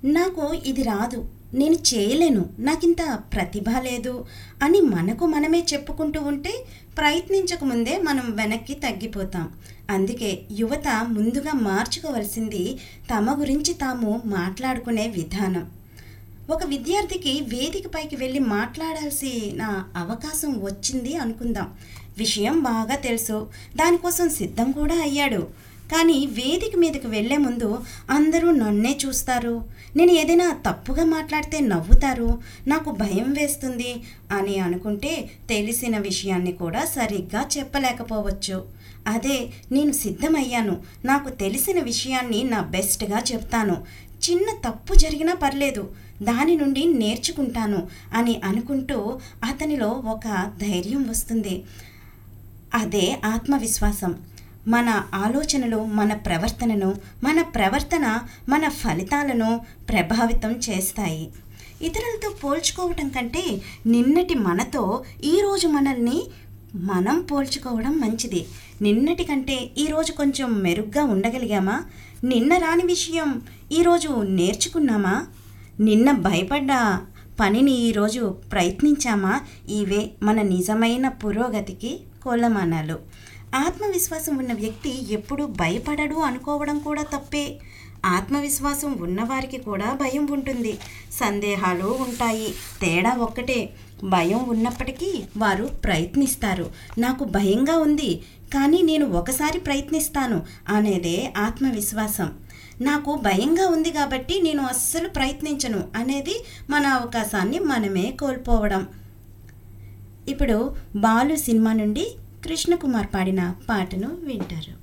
నాకు ఇది రాదు నేను చేయలేను నాకింత ప్రతిభ లేదు అని మనకు మనమే చెప్పుకుంటూ ఉంటే ప్రయత్నించకముందే మనం వెనక్కి తగ్గిపోతాం అందుకే యువత ముందుగా మార్చుకోవలసింది తమ గురించి తాము మాట్లాడుకునే విధానం ఒక విద్యార్థికి వేదికపైకి వెళ్ళి మాట్లాడాల్సిన అవకాశం వచ్చింది అనుకుందాం విషయం బాగా తెలుసు దానికోసం సిద్ధం కూడా అయ్యాడు కానీ వేదిక మీదకి వెళ్ళే ముందు అందరూ నన్నే చూస్తారు నేను ఏదైనా తప్పుగా మాట్లాడితే నవ్వుతారు నాకు భయం వేస్తుంది అని అనుకుంటే తెలిసిన విషయాన్ని కూడా సరిగ్గా చెప్పలేకపోవచ్చు అదే నేను సిద్ధమయ్యాను నాకు తెలిసిన విషయాన్ని నా బెస్ట్గా చెప్తాను చిన్న తప్పు జరిగినా పర్లేదు దాని నుండి నేర్చుకుంటాను అని అనుకుంటూ అతనిలో ఒక ధైర్యం వస్తుంది అదే ఆత్మవిశ్వాసం మన ఆలోచనలు మన ప్రవర్తనను మన ప్రవర్తన మన ఫలితాలను ప్రభావితం చేస్తాయి ఇతరులతో పోల్చుకోవటం కంటే నిన్నటి మనతో ఈరోజు మనల్ని మనం పోల్చుకోవడం మంచిది నిన్నటి కంటే ఈరోజు కొంచెం మెరుగ్గా ఉండగలిగామా నిన్న రాని విషయం ఈరోజు నేర్చుకున్నామా నిన్న భయపడ్డ పనిని ఈరోజు ప్రయత్నించామా ఇవే మన నిజమైన పురోగతికి కొలమానాలు ఆత్మవిశ్వాసం ఉన్న వ్యక్తి ఎప్పుడు భయపడడు అనుకోవడం కూడా తప్పే ఆత్మవిశ్వాసం ఉన్నవారికి కూడా భయం ఉంటుంది సందేహాలు ఉంటాయి తేడా ఒక్కటే భయం ఉన్నప్పటికీ వారు ప్రయత్నిస్తారు నాకు భయంగా ఉంది కానీ నేను ఒకసారి ప్రయత్నిస్తాను అనేదే ఆత్మవిశ్వాసం నాకు భయంగా ఉంది కాబట్టి నేను అస్సలు ప్రయత్నించను అనేది మన అవకాశాన్ని మనమే కోల్పోవడం ఇప్పుడు బాలు సినిమా నుండి కృష్ణకుమార్ పాడిన పాటను వింటారు